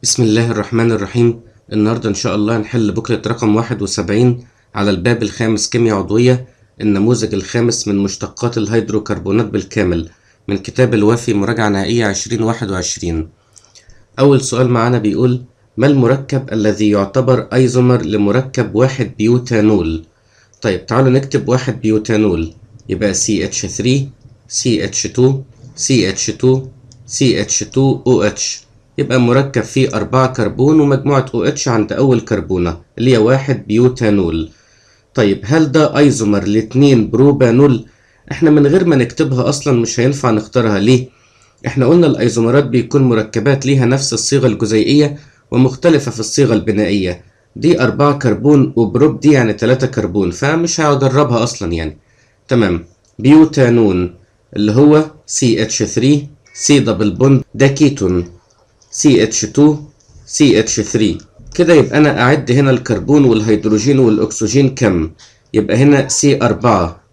بسم الله الرحمن الرحيم النهاردة إن شاء الله هنحل بكرة رقم واحد وسبعين على الباب الخامس كيمياء عضوية النموذج الخامس من مشتقات الهيدروكربونات بالكامل من كتاب الوافي مراجعة نهائية عشرين واحد وعشرين أول سؤال معانا بيقول ما المركب الذي يعتبر أيزومر لمركب واحد بيوتانول طيب تعالوا نكتب واحد بيوتانول يبقى CH3 CH2 CH2 CH2OH يبقى مركب فيه أربعة كربون ومجموعة OH عند أول كربونة اللي هي واحد بيوتانول طيب هل ده أيزومر لاتنين بروبانول؟ احنا من غير ما نكتبها أصلا مش هينفع نختارها ليه؟ احنا قلنا الأيزومرات بيكون مركبات ليها نفس الصيغة الجزيئية ومختلفة في الصيغة البنائية دي أربعة كربون وبروب دي يعني تلاتة كربون فمش هجربها أصلا يعني تمام بيوتانون اللي هو CH3 C دبل بوند ده كيتون CH2 CH3 كده يبقى أنا أعد هنا الكربون والهيدروجين والأكسجين كم يبقى هنا C4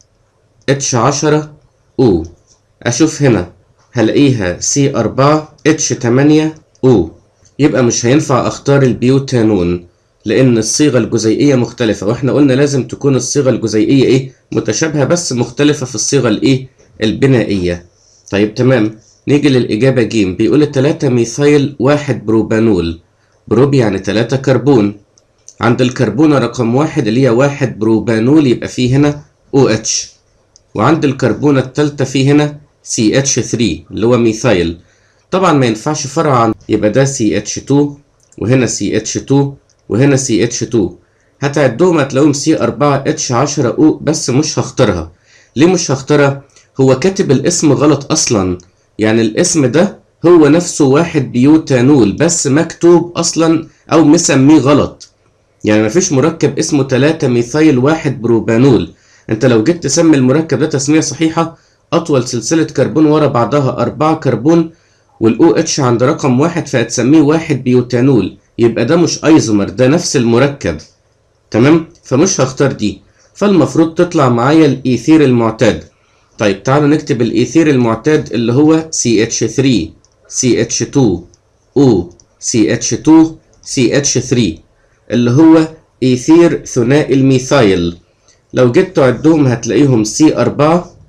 H10 O أشوف هنا هلاقيها C4 H8 O يبقى مش هينفع أختار البيوتانون لأن الصيغة الجزيئية مختلفة وإحنا قلنا لازم تكون الصيغة الجزيئية إيه متشابهة بس مختلفة في الصيغة الإيه البنائية طيب تمام نيجي للإجابة ج بيقول التلاتة ميثايل واحد بروبانول بروب يعني تلاتة كربون عند الكربونة رقم واحد اللي هي واحد بروبانول يبقى فيه هنا OH وعند الكربونة التالتة فيه هنا CH3 اللي هو ميثايل طبعا ما ينفعش فرع عن يبقى ده CH2 وهنا CH2 وهنا CH2 هتعدهم هتلاقيهم C4H10O بس مش هختارها ليه مش هختارها هو كاتب الاسم غلط اصلا يعني الاسم ده هو نفسه واحد بيوتانول بس مكتوب اصلا او مسميه غلط يعني مفيش مركب اسمه 3 ميثايل واحد بروبانول انت لو جيت تسمي المركب ده تسمية صحيحة اطول سلسلة كربون ورا بعضها اربعة كربون والاو اتش عند رقم واحد فهتسميه واحد بيوتانول يبقى ده مش ايزومر ده نفس المركب تمام فمش هختار دي فالمفروض تطلع معايا الايثير المعتاد طيب تعالوا نكتب الايثير المعتاد اللي هو CH3 CH2 O CH2 CH3 اللي هو ايثير ثنائي الميثايل لو جيت تعدهم هتلاقيهم C4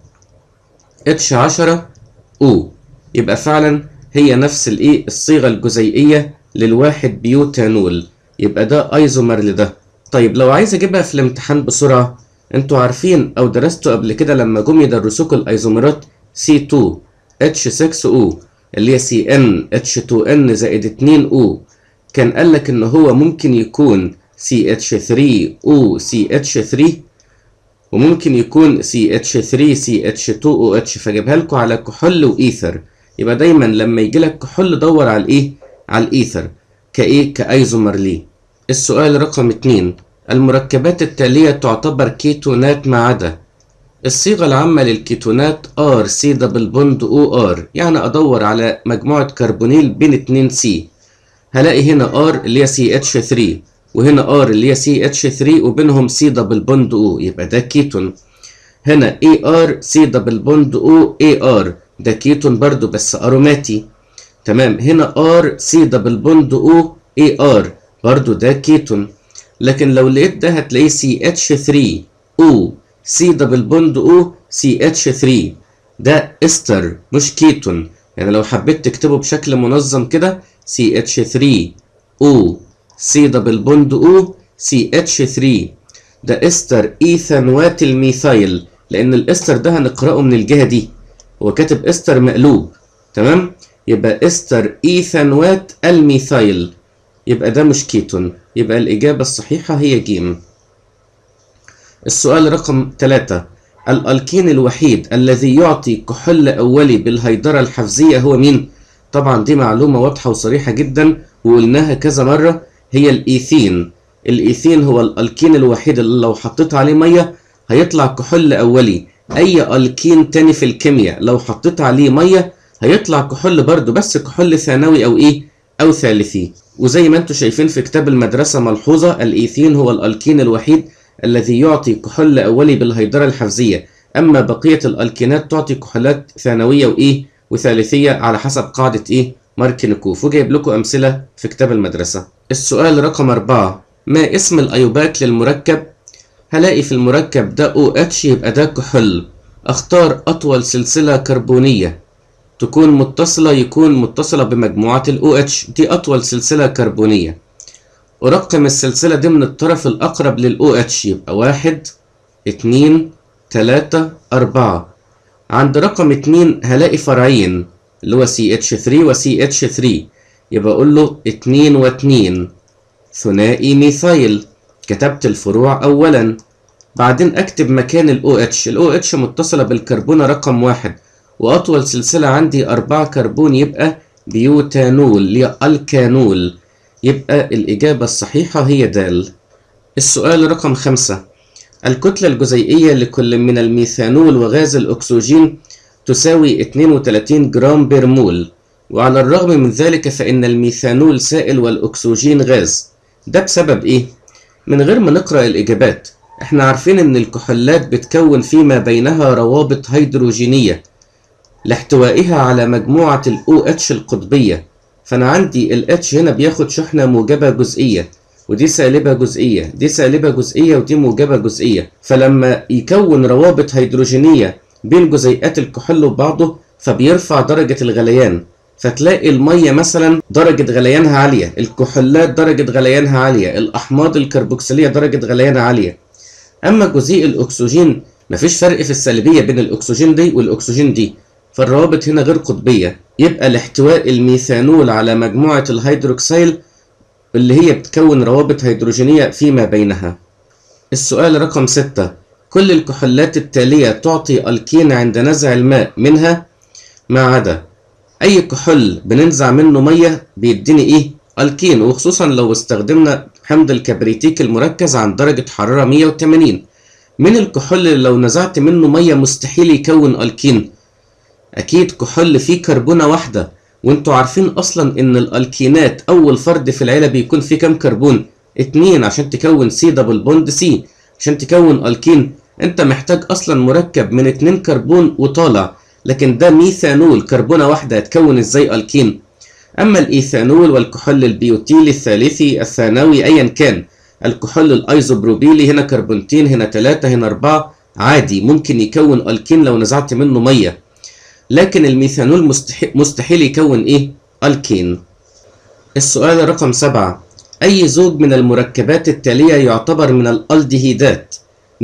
H10 O يبقى فعلا هي نفس الايه الصيغه الجزيئيه للواحد بيوتانول يبقى ده ايزومر لده طيب لو عايز اجيبها في الامتحان بسرعه انتوا عارفين او درستوا قبل كده لما جم يدرسوكوا الايزومرات C2 H6O اللي هي CN H2N زائد 2O كان قالك ان هو ممكن يكون CH3O CH3 وممكن يكون CH3 CH2OH فجيبها لكم على كحول وإيثر يبقى دايما لما يجي لك كحول دور على الايه على الإيثر كايه كايزومر ليه السؤال رقم 2 المركبات التالية تعتبر كيتونات ما عدا الصيغة العامة للكيتونات R C دبل بوند O R يعني أدور على مجموعة كربونيل بين 2 C هلاقي هنا R اللي هي CH3 وهنا R اللي هي CH3 وبينهم C دبل بوند O يبقى ده كيتون هنا AR C دبل بوند O AR ده كيتون برضو بس أروماتي تمام هنا R C دبل بوند O AR برضو ده كيتون لكن لو لقيت ده هتلاقيه CH3 O C دبل بوند O CH3 ده استر مش كيتون يعني لو حبيت تكتبه بشكل منظم كده CH3 O C دبل بوند O CH3 ده استر ايثانوات الميثايل لان الاستر ده هنقراه من الجهه دي هو كاتب استر مقلوب تمام يبقى استر ايثانوات الميثايل يبقى ده مش كيتون يبقى الإجابة الصحيحة هي جيم السؤال رقم 3 الألكين الوحيد الذي يعطي كحول أولي بالهيدرة الحفزية هو مين؟ طبعا دي معلومة واضحة وصريحة جدا وقلناها كذا مرة هي الإيثين الإيثين هو الألكين الوحيد اللي لو حطيت عليه مية هيطلع كحول أولي أي ألكين تاني في الكيمياء لو حطيت عليه مية هيطلع كحول برضه بس كحول ثانوي أو إيه؟ أو ثالثي وزي ما انتم شايفين في كتاب المدرسة ملحوظة الإيثين هو الألكين الوحيد الذي يعطي كحول أولي بالهيدرة الحفزية أما بقية الألكينات تعطي كحولات ثانوية وإيه وثالثية على حسب قاعدة إيه ماركينكوف وجايب لكم أمثلة في كتاب المدرسة السؤال رقم أربعة ما اسم الأيوبات للمركب هلاقي في المركب ده OH يبقى ده كحول اختار أطول سلسلة كربونية تكون متصلة يكون متصلة بمجموعة ال OH دي أطول سلسلة كربونية أرقم السلسلة دي من الطرف الأقرب لل OH يبقى واحد اتنين تلاتة أربعة عند رقم اتنين هلاقي فرعين اللي هو CH3 و CH3 يبقى أقول له اتنين واتنين ثنائي ميثايل كتبت الفروع أولا بعدين أكتب مكان ال OH ال OH متصلة بالكربونة رقم واحد وأطول سلسلة عندي أربعة كربون يبقى بيوتانول يا الكانول يبقى الإجابة الصحيحة هي د السؤال رقم خمسة الكتلة الجزيئية لكل من الميثانول وغاز الأكسجين تساوي 32 جرام بير مول وعلى الرغم من ذلك فإن الميثانول سائل والأكسجين غاز ده بسبب إيه؟ من غير ما نقرأ الإجابات احنا عارفين ان الكحولات بتكون فيما بينها روابط هيدروجينية لاحتوائها على مجموعة ال OH القطبية فأنا عندي ال H هنا بياخد شحنة موجبة جزئية ودي سالبة جزئية دي سالبة جزئية ودي موجبة جزئية فلما يكون روابط هيدروجينية بين جزيئات الكحول وبعضه فبيرفع درجة الغليان فتلاقي المية مثلا درجة غليانها عالية الكحولات درجة غليانها عالية الأحماض الكربوكسيلية درجة غليانها عالية أما جزيء الأكسجين مفيش فرق في السالبية بين الأكسجين دي والأكسجين دي فالروابط هنا غير قطبية يبقى الاحتواء الميثانول على مجموعة الهيدروكسيل اللي هي بتكون روابط هيدروجينية فيما بينها السؤال رقم ستة كل الكحولات التالية تعطي الكين عند نزع الماء منها ما عدا أي كحول بننزع منه مية بيديني إيه؟ الكين وخصوصا لو استخدمنا حمض الكبريتيك المركز عند درجة حرارة 180 من الكحول اللي لو نزعت منه مية مستحيل يكون الكين أكيد كحول فيه كربونة واحدة وانتوا عارفين أصلا إن الألكينات أول فرد في العيلة بيكون فيه كام كربون؟ اتنين عشان تكون سي دبل بوند سي عشان تكون الكين انت محتاج اصلا مركب من اتنين كربون وطالع لكن ده ميثانول كربونة واحدة هتكون ازاي الكين اما الايثانول والكحول البيوتيلي الثالثي الثانوي ايا كان الكحول الايزوبروبيلي هنا كربونتين هنا تلاتة هنا اربعة عادي ممكن يكون الكين لو نزعت منه مية لكن الميثانول مستحيل, مستحيل يكون ايه الكين السؤال رقم سبعة أي زوج من المركبات التالية يعتبر من الألدهيدات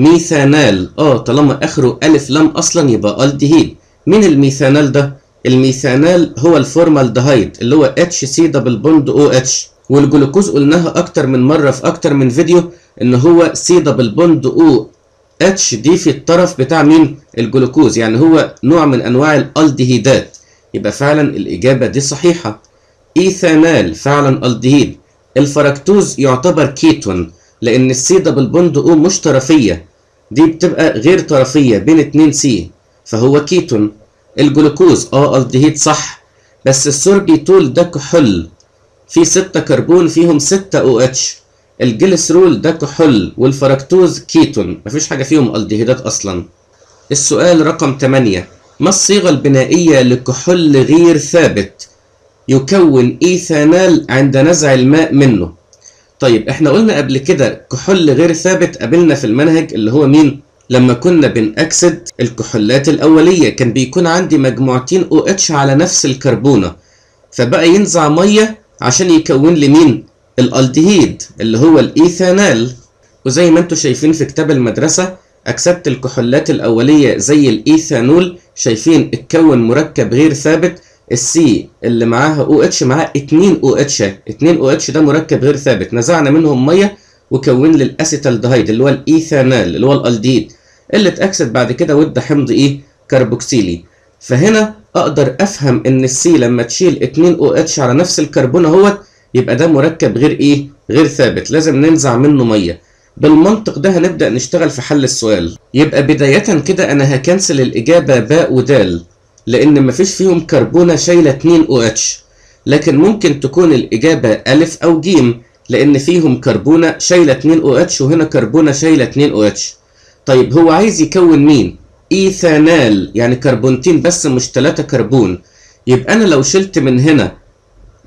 ميثانال اه طالما آخره ألف لام أصلا يبقى ألدهيد مين الميثانال ده؟ الميثانال هو الفورمالدهيد اللي هو اتش سي دبل بوند او اتش والجلوكوز قلناها أكتر من مرة في أكتر من فيديو إن هو سي دبل بوند او اتش دي في الطرف بتاع مين؟ الجلوكوز يعني هو نوع من أنواع الألدهيدات يبقى فعلا الإجابة دي صحيحة إيثانال فعلا ألدهيد الفركتوز يعتبر كيتون لان السي دبل بوند او مش طرفيه دي بتبقى غير طرفيه بين 2 سي فهو كيتون الجلوكوز اه الدهيد صح بس السوربيتول ده كحول في 6 كربون فيهم 6 او اتش الجليسرول ده كحول والفركتوز كيتون مفيش حاجه فيهم الدهيدات اصلا السؤال رقم 8 ما الصيغه البنائيه لكحول غير ثابت يكون ايثانال عند نزع الماء منه طيب احنا قلنا قبل كده كحول غير ثابت قابلنا في المنهج اللي هو مين لما كنا بنأكسد الكحولات الأولية كان بيكون عندي مجموعتين او اتش على نفس الكربونة فبقى ينزع مية عشان يكون لي مين الالدهيد اللي هو الايثانال وزي ما انتم شايفين في كتاب المدرسة أكسدت الكحولات الأولية زي الإيثانول شايفين اتكون مركب غير ثابت السي اللي معاها او اتش معاها 2 او اتش 2 او اتش ده مركب غير ثابت نزعنا منهم ميه وكون لي الاسيتالدهيد اللي هو الايثانال اللي هو الالديد اللي اتاكسد بعد كده وادى حمض ايه كربوكسيلي فهنا اقدر افهم ان السي لما تشيل 2 او اتش على نفس الكربون اهوت يبقى ده مركب غير ايه غير ثابت لازم ننزع منه ميه بالمنطق ده هنبدا نشتغل في حل السؤال يبقى بدايه كده انا هكنسل الاجابه باء ودال لان مفيش فيهم كربونه شايله 2 او اتش لكن ممكن تكون الاجابه الف او جيم لان فيهم كربونه شايله 2 او اتش وهنا كربونه شايله 2 او اتش طيب هو عايز يكون مين ايثانال يعني كربونتين بس مش 3 كربون يبقى انا لو شلت من هنا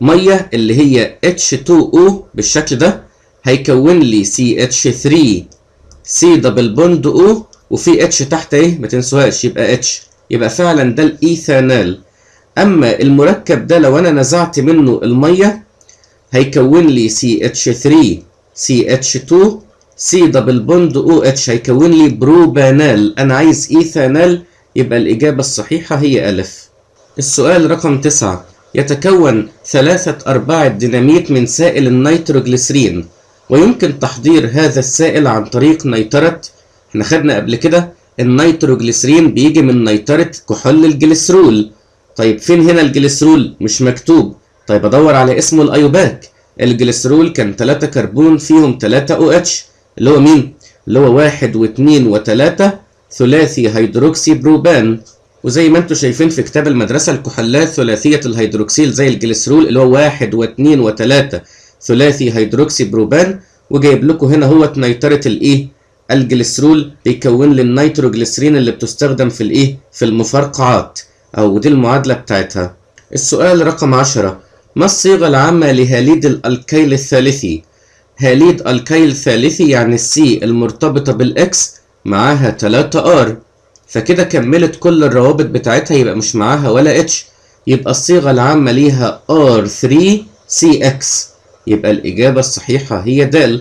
ميه اللي هي H2O بالشكل ده هيكون لي CH3 C دبل بوند O وفي H تحت ايه ما تنسوهاش يبقى H يبقى فعلا ده الايثانال اما المركب ده لو انا نزعت منه الميه هيكون لي CH3 CH2 C دبل بوند OH هيكون لي بروبانال انا عايز ايثانال يبقى الاجابه الصحيحه هي الف السؤال رقم 9 يتكون ثلاثة أرباع الديناميت من سائل النيتروجليسرين ويمكن تحضير هذا السائل عن طريق نيترة احنا خدنا قبل كده النيتروجليسرين بيجي من نيترة كحول الجليسرول طيب فين هنا الجليسرول مش مكتوب طيب ادور على اسمه الايوباك الجليسرول كان 3 كربون فيهم 3 او اتش اللي هو مين اللي هو واحد واثنين وثلاثة ثلاثي هيدروكسي بروبان وزي ما انتم شايفين في كتاب المدرسة الكحولات ثلاثية الهيدروكسيل زي الجليسرول اللي هو واحد واثنين وثلاثة ثلاثي هيدروكسي بروبان وجايب لكم هنا هو نيترة الايه الجليسرول بيكون لي النيتروجليسرين اللي بتستخدم في الايه في المفرقعات او دي المعادلة بتاعتها السؤال رقم 10 ما الصيغة العامة لهاليد الالكيل الثالثي هاليد الكيل ثالثي يعني السي المرتبطة بالاكس معاها 3 ار فكده كملت كل الروابط بتاعتها يبقى مش معاها ولا اتش يبقى الصيغة العامة ليها R3CX يبقى الإجابة الصحيحة هي د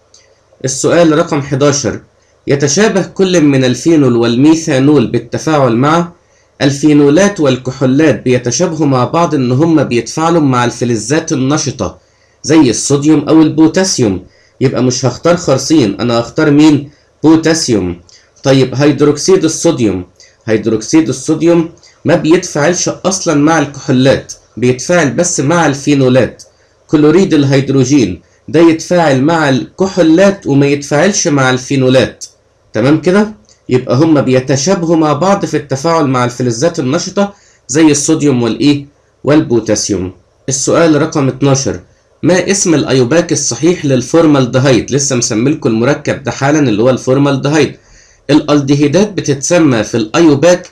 السؤال رقم 11 يتشابه كل من الفينول والميثانول بالتفاعل مع الفينولات والكحولات بيتشابهوا مع بعض ان هم بيتفاعلوا مع الفلزات النشطة زي الصوديوم او البوتاسيوم يبقى مش هختار خرسين انا هختار مين بوتاسيوم طيب هيدروكسيد الصوديوم هيدروكسيد الصوديوم ما بيتفاعلش اصلا مع الكحولات بيتفاعل بس مع الفينولات كلوريد الهيدروجين ده يتفاعل مع الكحولات وما يتفاعلش مع الفينولات تمام كده يبقى هما بيتشابهوا مع بعض في التفاعل مع الفلزات النشطة زي الصوديوم والايه والبوتاسيوم السؤال رقم 12 ما اسم الايوباك الصحيح للفورمالدهيد لسه مسميلكم المركب ده حالا اللي هو الفورمالدهيد الالدهيدات بتتسمى في الايوباك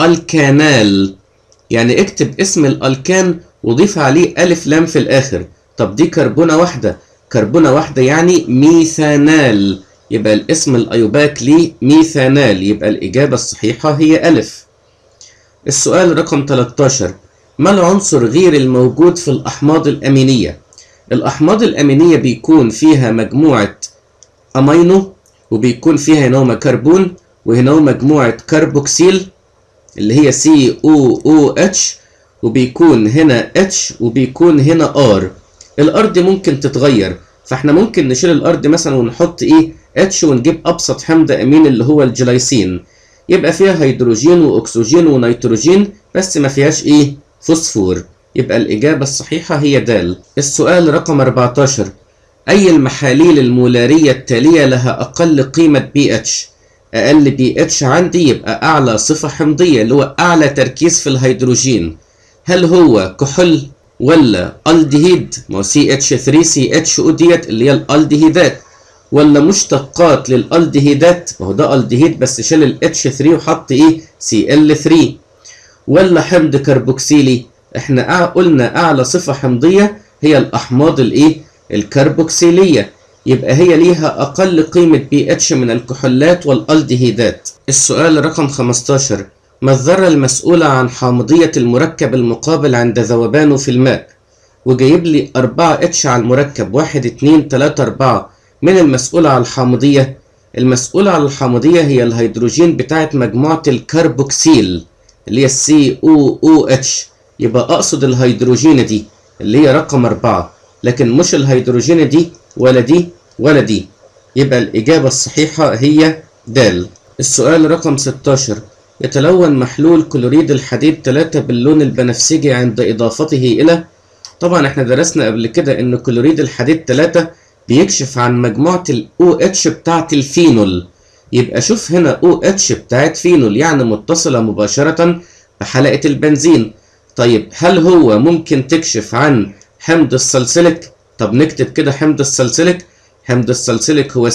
الكانال يعني اكتب اسم الالكان وضيف عليه الف لام في الاخر طب دي كربونة واحدة كربونة واحدة يعني ميثانال يبقى الاسم الايوباك ليه ميثانال يبقى الاجابة الصحيحة هي الف السؤال رقم 13 ما العنصر غير الموجود في الاحماض الامينية الاحماض الامينية بيكون فيها مجموعة امينو وبيكون فيها هنا هما كربون وهنا هو مجموعة كربوكسيل اللي هي سي او او اتش وبيكون هنا اتش وبيكون هنا ار الارض ممكن تتغير فاحنا ممكن نشيل الارض مثلا ونحط ايه اتش ونجيب ابسط حمض امين اللي هو الجلايسين يبقى فيها هيدروجين واكسجين ونيتروجين بس ما فيهاش ايه فوسفور يبقى الاجابه الصحيحه هي د السؤال رقم 14 اي المحاليل المولاريه التاليه لها اقل قيمه بي اتش اقل بي اتش عندي يبقى اعلى صفه حمضيه اللي هو اعلى تركيز في الهيدروجين هل هو كحول ولا الدهيد ما هو سي اتش 3 سي اتش او ديت اللي هي الالدهيدات ولا مشتقات للالدهيدات ما هو ده الدهيد بس شال الاتش 3 وحط ايه سي ال 3 ولا حمض كربوكسيلي احنا قلنا اعلى صفه حمضيه هي الاحماض الايه الكربوكسيليه يبقى هي ليها اقل قيمه بي اتش من الكحولات والالدهيدات السؤال رقم 15 ما الذرة المسؤولة عن حامضية المركب المقابل عند ذوبانه في الماء وجايب لي 4 اتش على المركب 1 2 3 4 من المسؤولة على الحامضية المسؤولة على الحامضية هي الهيدروجين بتاعت مجموعة الكربوكسيل اللي هي السي او او اتش يبقى اقصد الهيدروجين دي اللي هي رقم 4 لكن مش الهيدروجين دي ولا دي ولا دي يبقى الإجابة الصحيحة هي د السؤال رقم 16 يتلون محلول كلوريد الحديد 3 باللون البنفسجي عند إضافته إلى طبعا احنا درسنا قبل كده ان كلوريد الحديد 3 بيكشف عن مجموعة ال OH بتاعت الفينول يبقى شوف هنا OH بتاعت فينول يعني متصلة مباشرة بحلقة البنزين طيب هل هو ممكن تكشف عن حمض السلسلك طب نكتب كده حمض السلسلك حمض السلسلك هو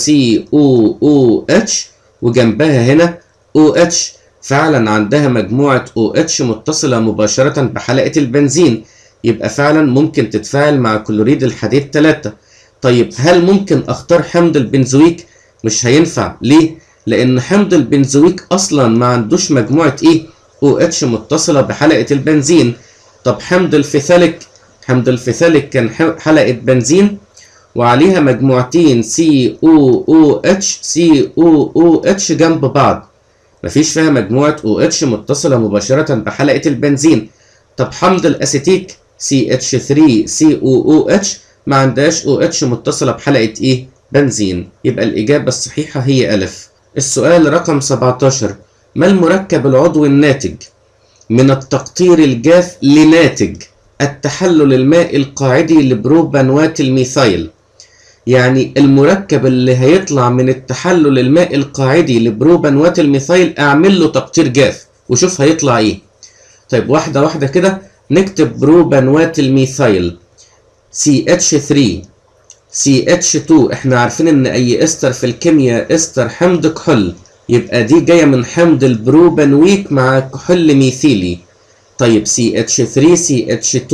COOH وجنبها هنا OH فعلا عندها مجموعة OH متصلة مباشرة بحلقة البنزين يبقى فعلا ممكن تتفاعل مع كلوريد الحديد 3 طيب هل ممكن اختار حمض البنزويك مش هينفع ليه لان حمض البنزويك اصلا ما عندوش مجموعه ايه او اتش متصله بحلقه البنزين طب حمض الفيثاليك حمض الفيثاليك كان حلقه بنزين وعليها مجموعتين سي او او اتش سي او او اتش جنب بعض مفيش فيها مجموعه او اتش متصله مباشره بحلقه البنزين طب حمض الاسيتيك CH3 COOH ما عندهاش OH متصلة بحلقة إيه؟ بنزين يبقى الإجابة الصحيحة هي ألف السؤال رقم 17 ما المركب العضوي الناتج من التقطير الجاف لناتج التحلل المائي القاعدي لبروبانوات الميثايل يعني المركب اللي هيطلع من التحلل المائي القاعدي لبروبانوات الميثايل اعمل له تقطير جاف وشوف هيطلع ايه طيب واحدة واحدة كده نكتب بروبانوات الميثايل CH3 CH2 احنا عارفين ان اي استر في الكيمياء استر حمض كحول يبقى دي جاية من حمض البروبانويك مع كحول ميثيلي طيب CH3 CH2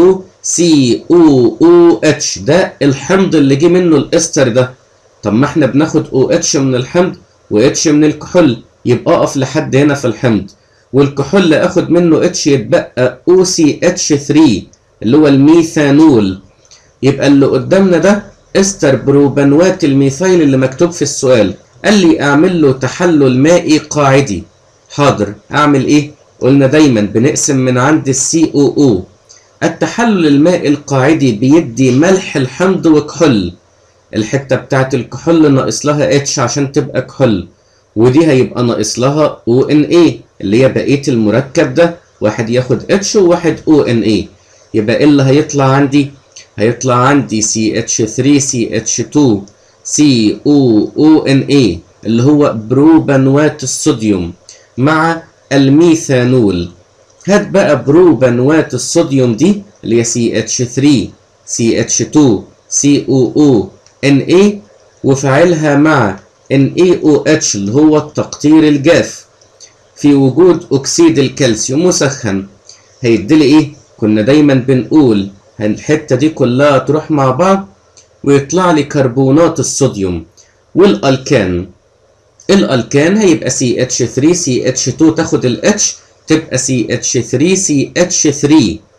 COOH ده الحمض اللي جه منه الاستر ده طب ما احنا بناخد OH من الحمض وH من الكحول يبقى اقف لحد هنا في الحمض والكحول اخد منه اتش يتبقى او سي اتش 3 اللي هو الميثانول يبقى اللي قدامنا ده استر بروبانوات الميثايل اللي مكتوب في السؤال قال لي اعمل له تحلل مائي قاعدي حاضر اعمل ايه قلنا دايما بنقسم من عند السي او او التحلل المائي القاعدي بيدي ملح الحمض وكحول الحته بتاعت الكحول ناقص لها اتش عشان تبقى كحول ودي هيبقى ناقص لها او ان اي اللي هي بقيه المركب ده واحد ياخد اتش وواحد او ان اي يبقى ايه اللي هيطلع عندي هيطلع عندي سي اتش 3 سي اتش 2 سي او او ان اي اللي هو بروبانوات الصوديوم مع الميثانول هات بقى بروبانوات الصوديوم دي اللي هي سي اتش 3 سي اتش 2 سي او او ان اي وفعلها مع NaOH اللي هو التقطير الجاف في وجود أكسيد الكالسيوم مسخن هيديلي إيه؟ كنا دايما بنقول الحتة دي كلها تروح مع بعض ويطلع لي كربونات الصوديوم والألكان الألكان هيبقى CH3 CH2 تاخد ال H تبقى CH3 CH3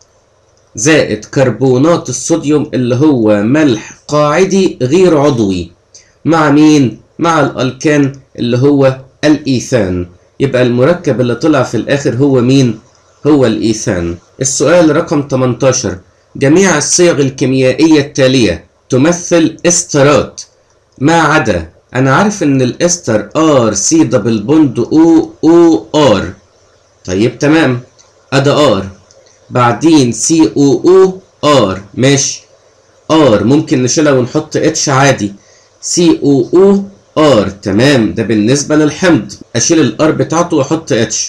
زائد كربونات الصوديوم اللي هو ملح قاعدي غير عضوي مع مين؟ مع الألكان اللي هو الإيثان يبقى المركب اللي طلع في الآخر هو مين؟ هو الإيثان السؤال رقم 18 جميع الصيغ الكيميائية التالية تمثل استرات ما عدا أنا عارف إن الإستر ار سي دبل بوند او او ار طيب تمام أدا ار بعدين سي او او ار ماشي ار ممكن نشيلها ونحط اتش عادي سي او او ار تمام ده بالنسبة للحمض اشيل الار بتاعته واحط اتش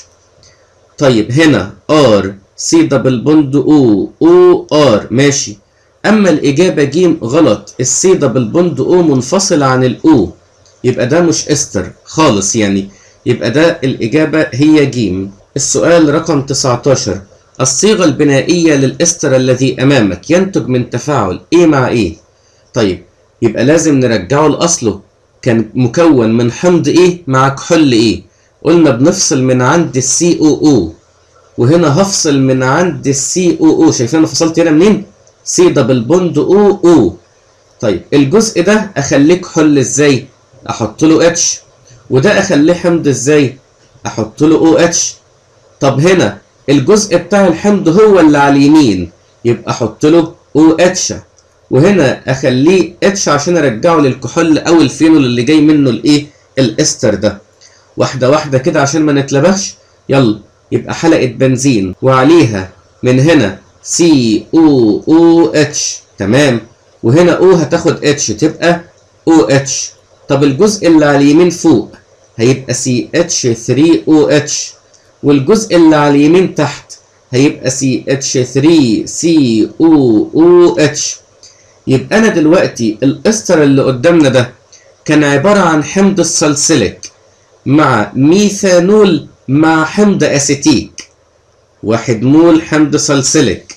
طيب هنا ار سي دبل بوند او او ار ماشي اما الاجابة ج غلط السي دبل بوند او منفصل عن الاو يبقى ده مش استر خالص يعني يبقى ده الاجابة هي ج السؤال رقم 19 الصيغة البنائية للاستر الذي امامك ينتج من تفاعل ايه مع ايه طيب يبقى لازم نرجعه لاصله كان مكون من حمض ايه مع كحول ايه قلنا بنفصل من عند السي او او وهنا هفصل من عند السي او او شايفين انا فصلت هنا منين سي دبل بوند او او طيب الجزء ده اخليه كحول ازاي احط له اتش وده اخليه حمض ازاي احط له او اتش طب هنا الجزء بتاع الحمض هو اللي على اليمين يبقى احط له او اتش وهنا اخليه اتش عشان ارجعه للكحول او الفينول اللي جاي منه الايه الاستر ده واحده واحده كده عشان ما نتلبخش يلا يبقى حلقه بنزين وعليها من هنا سي او او اتش تمام وهنا او هتاخد اتش تبقى او اتش طب الجزء اللي على اليمين فوق هيبقى سي اتش 3 او اتش والجزء اللي على اليمين تحت هيبقى سي اتش 3 سي او او اتش يبقى انا دلوقتي الاستر اللي قدامنا ده كان عبارة عن حمض السلسلك مع ميثانول مع حمض اسيتيك واحد مول حمض سلسلك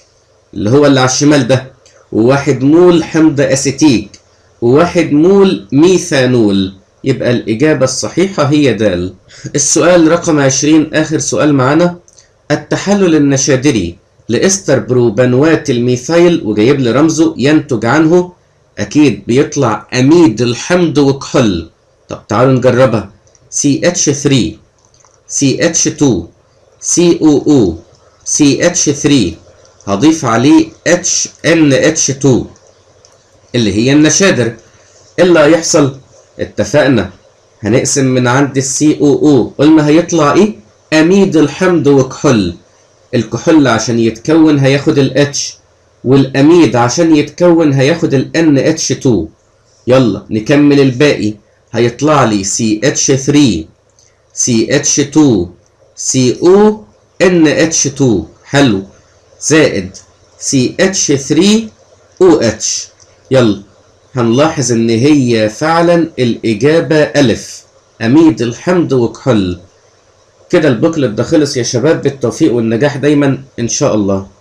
اللي هو اللي على الشمال ده وواحد مول حمض أسيتيك وواحد مول ميثانول يبقى الإجابة الصحيحة هي د السؤال رقم 20 آخر سؤال معانا التحلل النشادري لإستر بروبانوات الميثايل وجايب لي رمزه ينتج عنه أكيد بيطلع أميد الحمض وكحول طب تعالوا نجربها CH3 CH2 COO CH3 هضيف عليه HNH2 اللي هي النشادر اللي هيحصل اتفقنا هنقسم من عند السي او او قلنا هيطلع ايه اميد الحمض وكحول الكحول عشان يتكون هياخد الاتش والاميد عشان يتكون هياخد ال NH2 يلا نكمل الباقي هيطلع لي CH3 CH2 CO NH2 حلو زائد CH3OH يلا هنلاحظ ان هي فعلا الاجابة الف اميد الحمض وكحول كده البوكلت ده خلص يا شباب بالتوفيق والنجاح دايما ان شاء الله